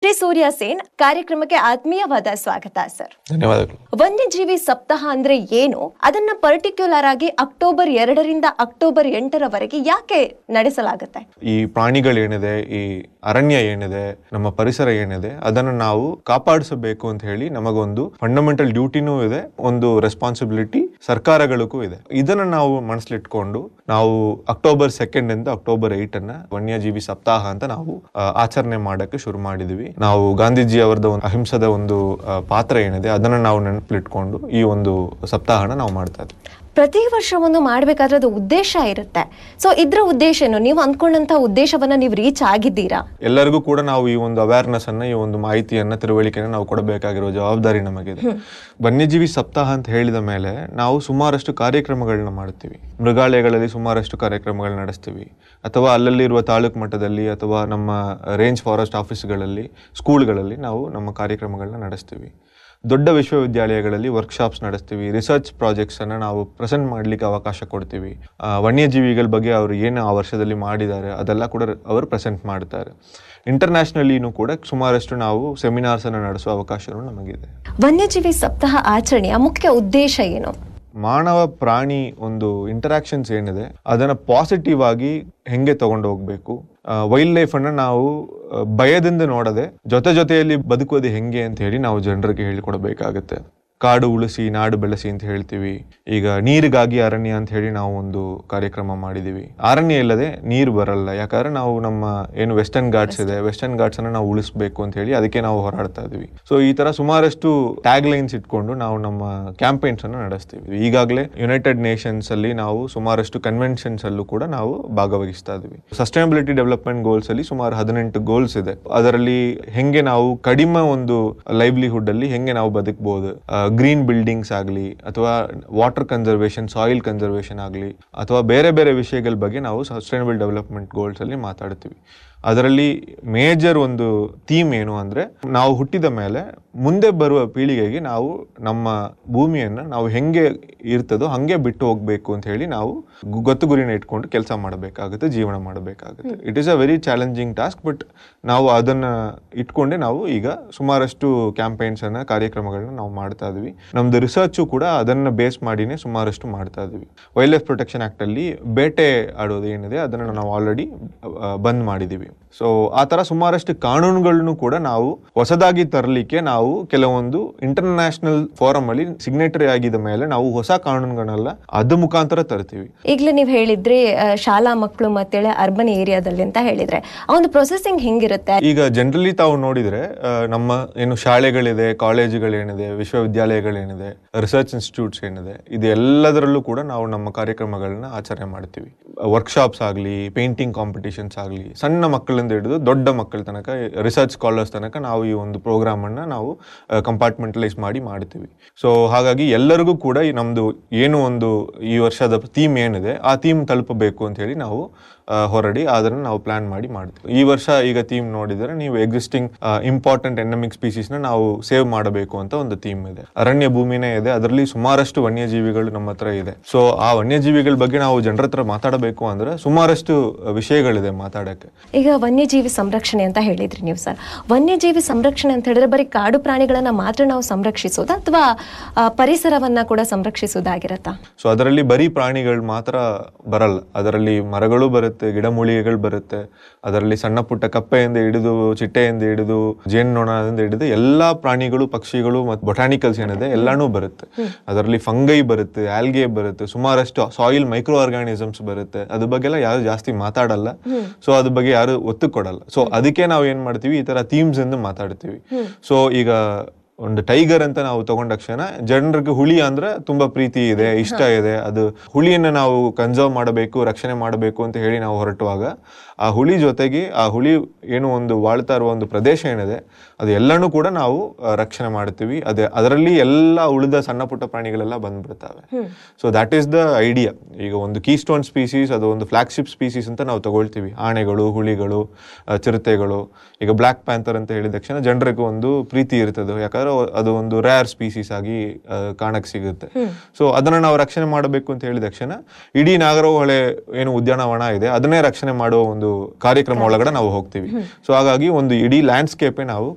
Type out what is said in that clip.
ಶ್ರೀ ಸೂರ್ಯ ಸೇನ್ ಕಾರ್ಯಕ್ರಮಕ್ಕೆ ಆತ್ಮೀಯವಾದ ಸ್ವಾಗತ ಸರ್ ಧನ್ಯವಾದಗಳು ವನ್ಯಜೀವಿ ಸಪ್ತಾಹ ಅಂದ್ರೆ ಏನು ಅದನ್ನ ಪರ್ಟಿಕ್ಯುಲರ್ ಆಗಿ ಅಕ್ಟೋಬರ್ ಎರಡರಿಂದ ಅಕ್ಟೋಬರ್ ಎಂಟರವರೆಗೆ ಯಾಕೆ ನಡೆಸಲಾಗುತ್ತೆ ಈ ಪ್ರಾಣಿಗಳೇನಿದೆ ಈ ಅರಣ್ಯ ಏನಿದೆ ನಮ್ಮ ಪರಿಸರ ಏನಿದೆ ಅದನ್ನು ನಾವು ಕಾಪಾಡಿಸಬೇಕು ಅಂತ ಹೇಳಿ ನಮಗೊಂದು ಫಂಡಮೆಂಟಲ್ ಡ್ಯೂಟಿನೂ ಇದೆ ಒಂದು ರೆಸ್ಪಾನ್ಸಿಬಿಲಿಟಿ ಸರ್ಕಾರಗಳಿಗೂ ಇದೆ ಇದನ್ನ ನಾವು ಮನಸ್ಲಿಟ್ಕೊಂಡು ನಾವು ಅಕ್ಟೋಬರ್ ಸೆಕೆಂಡ್ ಇಂದ ಅಕ್ಟೋಬರ್ ಏಟ್ ಅನ್ನ ವನ್ಯಜೀವಿ ಸಪ್ತಾಹ ಅಂತ ನಾವು ಆ, ಆಚರಣೆ ಮಾಡಕ್ಕೆ ಶುರು ಮಾಡಿದ್ವಿ ನಾವು ಗಾಂಧೀಜಿ ಅವರದ ಒಂದು ಅಹಿಂಸದ ಒಂದು ಆ, ಪಾತ್ರ ಏನಿದೆ ಅದನ್ನ ನಾವು ನೆನಪಿಟ್ಕೊಂಡು ಈ ಒಂದು ಸಪ್ತಾಹನ ನಾವು ಮಾಡ್ತಾ ಇದ್ವಿ ಪ್ರತಿ ವರ್ಷ ಒಂದು ಮಾಡ್ಬೇಕಾದ್ರೆ ಅದು ಉದ್ದೇಶ ಇರುತ್ತೆ ಸೊ ಇದ್ರ ಉದ್ದೇಶ ಏನು ನೀವು ಅಂದ್ಕೊಂಡಂತ ಉದ್ದೇಶವನ್ನ ನೀವು ರೀಚ್ ಆಗಿದ್ದೀರಾ ಎಲ್ಲರಿಗೂ ಕೂಡ ನಾವು ಈ ಒಂದು ಅವೇರ್ನೆಸ್ ಅನ್ನ ಈ ಒಂದು ಮಾಹಿತಿಯನ್ನ ತಿಳುವಳಿಕೆನ ನಾವು ಕೊಡಬೇಕಾಗಿರೋ ಜವಾಬ್ದಾರಿ ನಮಗಿದೆ ವನ್ಯಜೀವಿ ಸಪ್ತಾಹ ಅಂತ ಹೇಳಿದ ಮೇಲೆ ನಾವು ಸುಮಾರಷ್ಟು ಕಾರ್ಯಕ್ರಮಗಳನ್ನ ಮಾಡ್ತೀವಿ ಮೃಗಾಲಯಗಳಲ್ಲಿ ಸುಮಾರಷ್ಟು ಕಾರ್ಯಕ್ರಮಗಳನ್ನ ನಡೆಸ್ತೀವಿ ಅಥವಾ ಅಲ್ಲಲ್ಲಿರುವ ತಾಲೂಕು ಮಟ್ಟದಲ್ಲಿ ಅಥವಾ ನಮ್ಮ ರೇಂಜ್ ಫಾರೆಸ್ಟ್ ಆಫೀಸ್ಗಳಲ್ಲಿ ಸ್ಕೂಲ್ಗಳಲ್ಲಿ ನಾವು ನಮ್ಮ ಕಾರ್ಯಕ್ರಮಗಳನ್ನ ನಡೆಸ್ತೀವಿ ದೊಡ್ಡ ವಿಶ್ವವಿದ್ಯಾಲಯಗಳಲ್ಲಿ ವರ್ಕ್ಶಾಪ್ಸ್ ನಡೆಸ್ತೀವಿ ರಿಸರ್ಚ್ ಪ್ರಾಜೆಕ್ಟ್ಸ್ ಅನ್ನ ನಾವು ಪ್ರೆಸೆಂಟ್ ಮಾಡ್ಲಿಕ್ಕೆ ಅವಕಾಶ ಕೊಡ್ತೀವಿ ಆ, ವನ್ಯಜೀವಿಗಳ ಬಗ್ಗೆ ಅವರು ಏನು ಆ ವರ್ಷದಲ್ಲಿ ಮಾಡಿದ್ದಾರೆ ಅದೆಲ್ಲ ಕೂಡ ಅವರು ಪ್ರೆಸೆಂಟ್ ಮಾಡ್ತಾರೆ ಇಂಟರ್ನ್ಯಾಷನಲಿನೂ ಕೂಡ ಸುಮಾರಷ್ಟು ನಾವು ಸೆಮಿನಾರ್ಸ್ ಅನ್ನು ನಡೆಸುವ ಅವಕಾಶನೂ ನಮಗಿದೆ ವನ್ಯಜೀವಿ ಸಪ್ತಾಹ ಆಚರಣೆಯ ಮುಖ್ಯ ಉದ್ದೇಶ ಏನು ಮಾನವ ಪ್ರಾಣಿ ಒಂದು ಇಂಟರಾಕ್ಷನ್ಸ್ ಏನಿದೆ ಅದನ್ನ ಪಾಸಿಟಿವ್ ಆಗಿ ಹೆಂಗೆ ತಗೊಂಡು ಹೋಗ್ಬೇಕು ವೈಲ್ಡ್ ಲೈಫ್ ಅನ್ನ ನಾವು ಆ, ಭಯದಿಂದ ನೋಡದೆ ಜೊತೆ ಜೊತೆಯಲ್ಲಿ ಬದುಕೋದು ಹೆಂಗೆ ಅಂತ ಹೇಳಿ ನಾವು ಜನರಿಗೆ ಹೇಳಿಕೊಡಬೇಕಾಗತ್ತೆ ಕಾಡು ಉಳಿಸಿ ನಾಡು ಬೆಳೆಸಿ ಅಂತ ಹೇಳ್ತೀವಿ ಈಗ ನೀರಿಗಾಗಿ ಅರಣ್ಯ ಅಂತ ಹೇಳಿ ನಾವು ಒಂದು ಕಾರ್ಯಕ್ರಮ ಮಾಡಿದೀವಿ ಅರಣ್ಯ ಇಲ್ಲದೆ ನೀರು ಬರಲ್ಲ ಯಾಕಂದ್ರೆ ನಾವು ನಮ್ಮ ಏನು ವೆಸ್ಟರ್ನ್ ಘಾಟ್ಸ್ ಇದೆ ವೆಸ್ಟರ್ನ್ ಘಾಟ್ಸ್ ಅನ್ನ ನಾವು ಉಳಿಸ್ಬೇಕು ಅಂತ ಹೇಳಿ ಅದಕ್ಕೆ ನಾವು ಹೋರಾಡ್ತಾ ಇದೀವಿ ಸೊ ಈ ತರ ಸುಮಾರಷ್ಟು ಟ್ಯಾಗ್ ಲೈನ್ಸ್ ಇಟ್ಕೊಂಡು ನಾವು ನಮ್ಮ ಕ್ಯಾಂಪೇನ್ಸ್ ಅನ್ನು ನಡೆಸ್ತೀವಿ ಈಗಾಗಲೇ ಯುನೈಟೆಡ್ ನೇಷನ್ಸ್ ಅಲ್ಲಿ ನಾವು ಸುಮಾರಷ್ಟು ಕನ್ವೆನ್ಷನ್ಸ್ ಅಲ್ಲೂ ಕೂಡ ನಾವು ಭಾಗವಹಿಸ್ತಾ ಇದೀವಿ ಸಸ್ಟೈನಬಿಲಿಟಿ ಡೆವಲಪ್ಮೆಂಟ್ ಗೋಲ್ಸ್ ಅಲ್ಲಿ ಸುಮಾರು ಹದಿನೆಂಟು ಗೋಲ್ಸ್ ಇದೆ ಅದರಲ್ಲಿ ಹೆಂಗೆ ನಾವು ಕಡಿಮೆ ಒಂದು ಲೈವ್ಲಿಹುಡ್ ಅಲ್ಲಿ ಹೆಂಗೆ ನಾವು ಬದುಕಬಹುದು ಗ್ರೀನ್ ಬಿಲ್ಡಿಂಗ್ಸ್ ಆಗಲಿ ಅಥವಾ ವಾಟರ್ ಕನ್ಸರ್ವೇಷನ್ ಸಾಯಿಲ್ ಕನ್ಸರ್ವೇಷನ್ ಆಗಲಿ ಅಥವಾ ಬೇರೆ ಬೇರೆ ವಿಷಯಗಳ ಬಗ್ಗೆ ನಾವು ಸಸ್ಟೈನಬಲ್ ಡೆವಲಪ್ಮೆಂಟ್ ಗೋಲ್ಸ್ ಅಲ್ಲಿ ಮಾತಾಡ್ತೀವಿ ಅದರಲ್ಲಿ ಮೇಜರ್ ಒಂದು ಥೀಮ್ ಏನು ಅಂದ್ರೆ ನಾವು ಹುಟ್ಟಿದ ಮೇಲೆ ಮುಂದೆ ಬರುವ ಪೀಳಿಗೆಗೆ ನಾವು ನಮ್ಮ ಭೂಮಿಯನ್ನ ನಾವು ಹೆಂಗೆ ಇರ್ತದೋ ಹಂಗೆ ಬಿಟ್ಟು ಹೋಗ್ಬೇಕು ಅಂತ ಹೇಳಿ ನಾವು ಗು- ಗೊತ್ತು ಗುರಿನ ಇಟ್ಕೊಂಡು ಕೆಲಸ ಮಾಡಬೇಕಾಗುತ್ತೆ ಜೀವನ ಮಾಡಬೇಕಾಗುತ್ತೆ it is a very challenging task but ನಾವು ಅದನ್ನ ಇಟ್ಕೊಂಡೆ ನಾವು ಈಗ ಸುಮಾರಷ್ಟು ಕ್ಯಾಂಪೇನ್ಸ್ ಅನ್ನ ಕಾರ್ಯಕ್ರಮಗಳನ್ನ ನಾವು ಮಾಡ್ತಾ ಇದೀವಿ ನಮ್ದು ರಿಸರ್ಚು ಕೂಡ ಅದನ್ನ ಬೇಸ್ ಮಾಡಿನೇ ಸುಮಾರಷ್ಟು ಮಾಡ್ತಾ ಇದೀವಿ ವೈಲ್ಡ್ ಲೈಫ್ ಪ್ರೊಟೆಕ್ಷನ್ ಆಕ್ಟ್ ಅಲ್ಲಿ ಬೇಟೆ ಆಡೋದು ಏನಿದೆ ಅದನ್ನ ನಾವು ಆಲ್ರೆಡಿ ಬಂದ್ ಮಾಡಿದೀವಿ ಸೊ ಆ ತರ ಸುಮಾರಷ್ಟು ಕಾನೂನುಗಳನ್ನು ಕೂಡ ನಾವು ಹೊಸದಾಗಿ ತರಲಿಕ್ಕೆ ನಾವು ಕೆಲವೊಂದು ಇಂಟರ್ನ್ಯಾಷನಲ್ ಫೋರಮ್ ಅಲ್ಲಿ ಸಿಗ್ನೇಟರಿ ಆಗಿದ ಮೇಲೆ ನಾವು ಹೊಸ ಕಾನೂನುಗಳನ್ನೆಲ್ಲ ಅದ ಮುಖಾಂತರ ತರ್ತೀವಿ ಈಗಲೇ ನೀವು ಹೇಳಿದ್ರಿ ಆ, ಶಾಲಾ ಮಕ್ಕಳು ಮತ್ತೇಳೆ ಅರ್ಬನ್ ಏರಿಯಾದಲ್ಲಿ ಅಂತ ಹೇಳಿದ್ರೆ ಆ ಒಂದು ಪ್ರೊಸೆಸಿಂಗ್ ಹೆಂಗಿರುತ್ತೆ ಈಗ ಜನರಲಿ ತಾವು ನೋಡಿದ್ರೆ ಆ, ನಮ್ಮ ಏನು ಶಾಲೆಗಳಿದೆ ಕಾಲೇಜುಗಳೇನಿದೆ ವಿಶ್ವವಿದ್ಯಾಲಯಗಳೇನಿದೆ ರಿಸರ್ಚ್ ಇನ್ಸ್ಟಿಟ್ಯೂಟ್ಸ್ ಏನಿದೆ ಇದು ಎಲ್ಲದರಲ್ಲೂ ಕೂಡ ನಾವು ನಮ್ಮ ಕಾರ್ಯಕ್ರಮಗಳನ್ನ ಆಚರಣೆ ಮಾಡ್ತೀವಿ ವರ್ಕ್ಶಾಪ್ಸ್ ಆಗಲಿ ಪೇಂಟಿಂಗ್ ಕಾಂಪಿಟಿಷನ್ಸ್ ಆಗಲಿ ಸಣ್ಣ ಮಕ್ಕಳಿಂದ ಹಿಡಿದು ದೊಡ್ಡ ಮಕ್ಕಳ ತನಕ ರಿಸರ್ಚ್ ಸ್ಕಾಲರ್ಸ್ ತನಕ ನಾವು ಈ ಒಂದು ಪ್ರೋಗ್ರಾಮ್ ಅನ್ನ ನಾವು ಕಂಪಾರ್ಟ್ಮೆಂಟಲೈಸ್ ಮಾಡಿ ಮಾಡ್ತೀವಿ ಸೊ ಹಾಗಾಗಿ ಎಲ್ಲರಿಗೂ ಕೂಡ ಈ ನಮ್ದು ಏನು ಒಂದು ಈ ವರ್ಷದ ಥೀಮ್ ಏನಿದೆ ಆ ಥೀಮ್ ತಲುಪಬೇಕು ಅಂತ ಹೇಳಿ ನಾವು ಆ, ಹೊರಡಿ ಅದನ್ನು ನಾವು ಪ್ಲಾನ್ ಮಾಡಿ ಮಾಡ್ತೀವಿ ಈ ವರ್ಷ ಈಗ ಥೀಮ್ ನೋಡಿದರೆ ನೀವು ಎಕ್ಸಿಸ್ಟಿಂಗ್ ಇಂಪಾರ್ಟೆಂಟ್ ಎಂಡಮಿಕ್ ಸ್ಪೀಸೀಸ್ ನ ನಾವು ಸೇವ್ ಮಾಡಬೇಕು ಅಂತ ಒಂದು ಥೀಮ್ ಇದೆ ಅರಣ್ಯ ಭೂಮಿನೇ ಇದೆ ಅದರಲ್ಲಿ ಸುಮಾರಷ್ಟು ವನ್ಯಜೀವಿಗಳು ನಮ್ಮ ಹತ್ರ ಇದೆ ಸೊ ಆ ವನ್ಯಜೀವಿಗಳ ಬಗ್ಗೆ ನಾವು ಜನರ ಹತ್ರ ಮಾತಾಡಬೇಕು ಅಂದ್ರೆ ಸುಮಾರಷ್ಟು ವಿಷಯಗಳಿದೆ ಮಾತಾಡಕ್ಕೆ ಈಗ ವನ್ಯಜೀವಿ ಸಂರಕ್ಷಣೆ ಅಂತ ಹೇಳಿದ್ರಿ ನೀವು ಸರ್ ವನ್ಯಜೀವಿ ಸಂರಕ್ಷಣೆ ಅಂತ ಹೇಳಿದ್ರೆ ಬರೀ ಕಾಡು ಪ್ರಾಣಿಗಳನ್ನ ಮಾತ್ರ ನಾವು ಸಂರಕ್ಷಿಸೋದಾ ಅಥವಾ ಆ, ಪರಿಸರವನ್ನ ಕೂಡ ಸಂರಕ್ಷಿಸೋದಾಗಿರತ್ತಾ ಸೊ ಅದರಲ್ಲಿ ಬರೀ ಪ್ರಾಣಿಗಳು ಮಾತ್ರ ಬರಲ್ಲ ಅದರಲ್ಲಿ ಮರಗಳು ಬರುತ್ತೆ ಗಿಡಮೂಲಿಕೆಗಳು ಬರುತ್ತೆ ಅದರಲ್ಲಿ ಸಣ್ಣ ಪುಟ್ಟ ಕಪ್ಪೆಯಿಂದ ಹಿಡಿದು ಚಿಟ್ಟೆಯಿಂದ ಹಿಡಿದು ಜೇನುನೊಣದಿಂದ ಹಿಡಿದು ಎಲ್ಲಾ ಪ್ರಾಣಿಗಳು ಪಕ್ಷಿಗಳು ಮತ್ತು ಬೊಟಾನಿಕಲ್ಸ್ ಏನಿದೆ ಎಲ್ಲಾನು ಬರುತ್ತೆ ಅದರಲ್ಲಿ ಫಂಗೈ ಬರುತ್ತೆ ಆಲ್ಗೆ ಬರುತ್ತೆ ಸುಮಾರಷ್ಟು ಸಾಯಿಲ್ ಮೈಕ್ರೋ ಆರ್ಗಾನಿಸಮ್ಸ್ ಬರುತ್ತೆ ಅದ್ರ ಬಗ್ಗೆ ಎಲ್ಲ ಯಾರು ಜಾಸ್ತಿ ಮಾತಾಡಲ್ಲ ಸೊ ಅದ್ರ ಬಗ್ಗೆ ಯಾರು ಒತ್ತು ಕೊಡಲ್ಲ ಸೊ ಅದಕ್ಕೆ ನಾವು ಏನ್ ಮಾಡ್ತೀವಿ ಈ ತರ ಥೀಮ್ಸ್ ಎಂದು ಮಾತಾಡ್ತೀವಿ ಸೊ ಈಗ ಒಂದು ಟೈಗರ್ ಅಂತ ನಾವು ತಗೊಂಡ ತಕ್ಷಣ ಜನರಿಗೆ ಹುಲಿ ಅಂದ್ರೆ ತುಂಬಾ ಪ್ರೀತಿ ಇದೆ ಇಷ್ಟ ಇದೆ ಅದು ಹುಲಿಯನ್ನ ನಾವು ಕನ್ಸರ್ವ್ ಮಾಡಬೇಕು ರಕ್ಷಣೆ ಮಾಡಬೇಕು ಅಂತ ಹೇಳಿ ನಾವು ಹೊರಟುವಾಗ ಆ ಹುಲಿ ಜೊತೆಗೆ ಆ ಹುಲಿ ಏನು ಒಂದು ವಾಳ್ತಾ ಇರುವ ಒಂದು ಪ್ರದೇಶ ಏನಿದೆ ಅದು ಎಲ್ಲನೂ ಕೂಡ ನಾವು ಆ, ರಕ್ಷಣೆ ಮಾಡ್ತೀವಿ ಅದೇ ಅದರಲ್ಲಿ ಎಲ್ಲ ಉಳಿದ ಸಣ್ಣ ಪುಟ್ಟ ಪ್ರಾಣಿಗಳೆಲ್ಲ ಬಂದ್ಬಿಡ್ತವೆ so that is the idea ಈಗ ಒಂದು ಕೀ ಸ್ಟೋನ್ ಸ್ಪೀಸೀಸ್ ಅದು ಒಂದು ಫ್ಲಾಗ್ಶಿಪ್ ಸ್ಪೀಸೀಸ್ ಅಂತ ನಾವು ತಗೊಳ್ತೀವಿ ಆನೆಗಳು ಹುಲಿಗಳು ಆ, ಚಿರತೆಗಳು ಈಗ ಬ್ಲ್ಯಾಕ್ ಪ್ಯಾಂಥರ್ ಅಂತ ಹೇಳಿದ ತಕ್ಷಣ ಜನರಿಗೆ ಒಂದು ಪ್ರೀತಿ ಇರ್ತದೆ ಯಾಕಂದ್ರೆ ಅದು ಒಂದು ರೇರ್ ಸ್ಪೀಸೀಸ್ ಆಗಿ ಆ, ಕಾಣಕ್ ಸಿಗುತ್ತೆ ಸೊ ಅದನ್ನ ನಾವು ರಕ್ಷಣೆ ಮಾಡಬೇಕು ಅಂತ ಹೇಳಿದ ತಕ್ಷಣ ಇಡೀ ನಾಗರಹೊಳೆ ಏನು ಉದ್ಯಾನವನ ಇದೆ ಅದನ್ನೇ ರಕ್ಷಣೆ ಮಾಡುವ ಒಂದು ಕಾರ್ಯಕ್ರಮ ಒಳಗಡೆ ನಾವು ಹೋಗ್ತೀವಿ ಸೊ ಹಾಗಾಗಿ ಒಂದು ಇಡೀ ಲ್ಯಾಂಡ್ಸ್ಕೇಪೇ ನಾವು